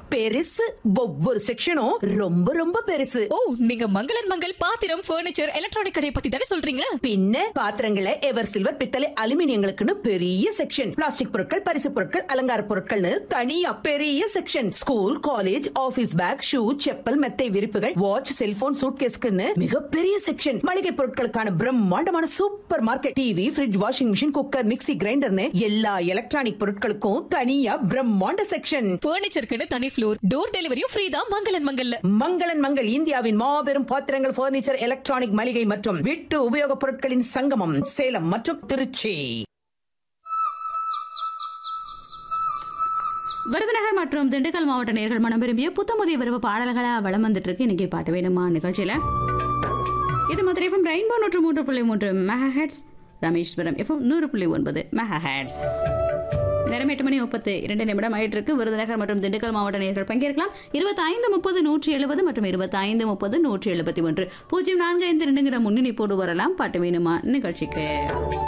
பெருசு ஒவ்வொரு செக்ஷனும் ரொம்ப ரொம்ப பெருசு ஓ நீங்க மங்களன் மங்கள் பாத்திரம் ஃபர்னிச்சர் எலக்ட்ரானிக் கடையை பத்தி தானே சொல்றீங்க பின்ன பாத்திரங்களை எவர் சில்வர் பித்தளை அலுமினியங்களுக்குன்னு பெரிய செக்ஷன் பிளாஸ்டிக் பொருட்கள் பரிசு பொருட்கள் அலங்கார பொருட்கள்னு தனியா பெரிய section school college office bag shoe chappal மெத்தை விரிப்புகள் வாட்ச் செல்போன் சூட்கேஸ்க்குன்னு மிகப்பெரிய செக்ஷன் மளிகை பொருட்களுக்கான பிரம்மாண்டமான super market TV fridge washing machine cooker mixie கிரைண்டர்னு எல்லா எலக்ட்ரானிக் பொருட்களுக்கும் தனியா பிரம்மாண்ட செக்ஷன் ஃபர்னிச்சருக்குன்னு தனி ஃப்ளோர் டோர் டெலிவரியும் ஃப்ரீ தான் மங்களன் மங்கல்ல மங்களன் மங்கள் இந்தியாவின் மாபெரும் பாத்திரங்கள் பர்னிச்சர் எலக்ட்ரானிக் மளிகை மற்றும் வீட்டு உபயோகப் பொருட்களின் சங்கமம் சேலம் மற்றும் திருச்சி விருதுநகர் மற்றும் திண்டுக்கல் மாவட்ட நேர்கள் மனம் விரும்பிய புத்தமுதிய விருப்ப பாடல்களா வளம் வந்துட்டு இருக்கு இன்னைக்கு பாட்டு வேணுமா நிகழ்ச்சியில இது மாதிரி எஃப்எம் ரெயின்போ நூற்று மூன்று புள்ளி மூன்று மெகா ஹெட்ஸ் ராமேஸ்வரம் எஃப்எம் நூறு புள்ளி ஒன்பது மெகா ஹெட்ஸ் நேரம் எட்டு மணி முப்பத்து இரண்டு நிமிடம் ஆயிட்டு இருக்கு விருதுநகர் மற்றும் திண்டுக்கல் மாவட்ட நேர்கள் பங்கேற்கலாம் இருபத்தைந்து முப்பது நூற்றி எழுபது மற்றும் இருபத்தைந்து முப்பது நூற்றி எழுபத்தி ஒன்று பூஜ்ஜியம் நான்கு ஐந்து ரெண்டுங்கிற முன்னணி போடு வரலாம் பாட்டு வேணுமா நிகழ்ச்சிக்கு